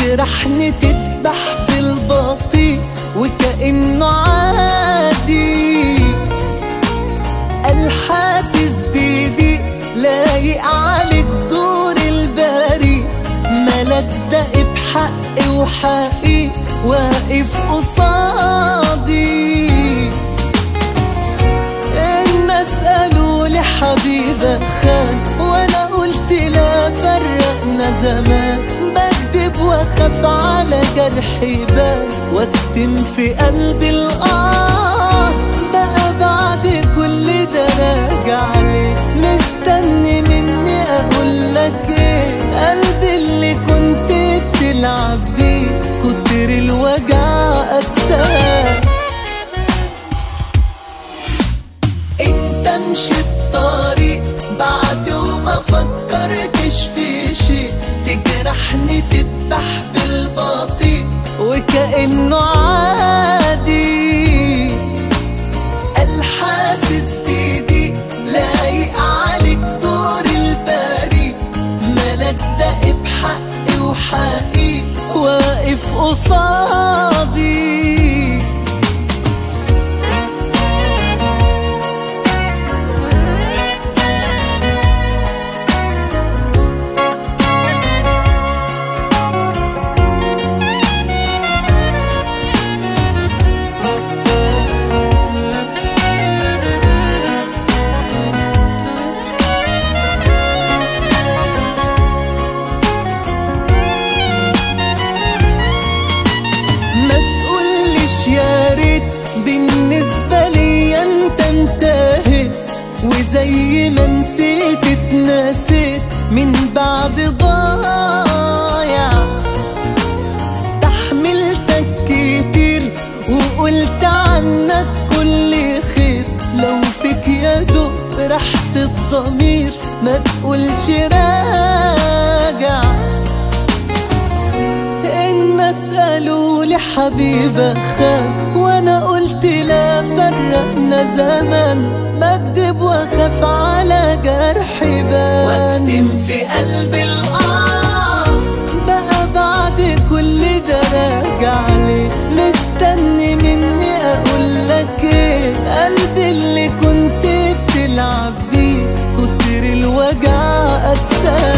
تجرحني تذبح بالبطيء وكأنه عادي الحاسس بيدي لايق عليك دور البريء ملك دق بحقي وحقي واقف قصادي الناس قالوا لي حبيبك خان وانا قلت لا فرقنا زمان بكذب واخاف على جرحي بان واكتم في قلبي الاه بقى بعد كل ده راجع ليه مستني مني اقول لك ايه قلبي اللي كنت بتلعب بيه كتر الوجع قساه انت مشيت طريق بعد وما فكرتش في شيء تجرحني تذبح بالبطيء وكأنه عادي الحاسس بيدي لايق عليك دور البريء ملك دق بحقي وحقي واقف قصادي ما تقولش يا ريت بالنسبة لي انت انتهيت وزي ما نسيت اتنسيت من بعد ضايع استحملتك كتير وقلت عنك كل خير لو فيك يا دوب راحة الضمير ما تقولش راجع الناس قالوا لي حبيبك خان وانا قلت لا فرقنا زمان بكذب واخاف على جرحي بان واكتم في قلبي الاه بقى بعد كل ده راجع ليه مستني مني اقول لك ايه قلبي اللي كنت بتلعب بيه كتر الوجع قساه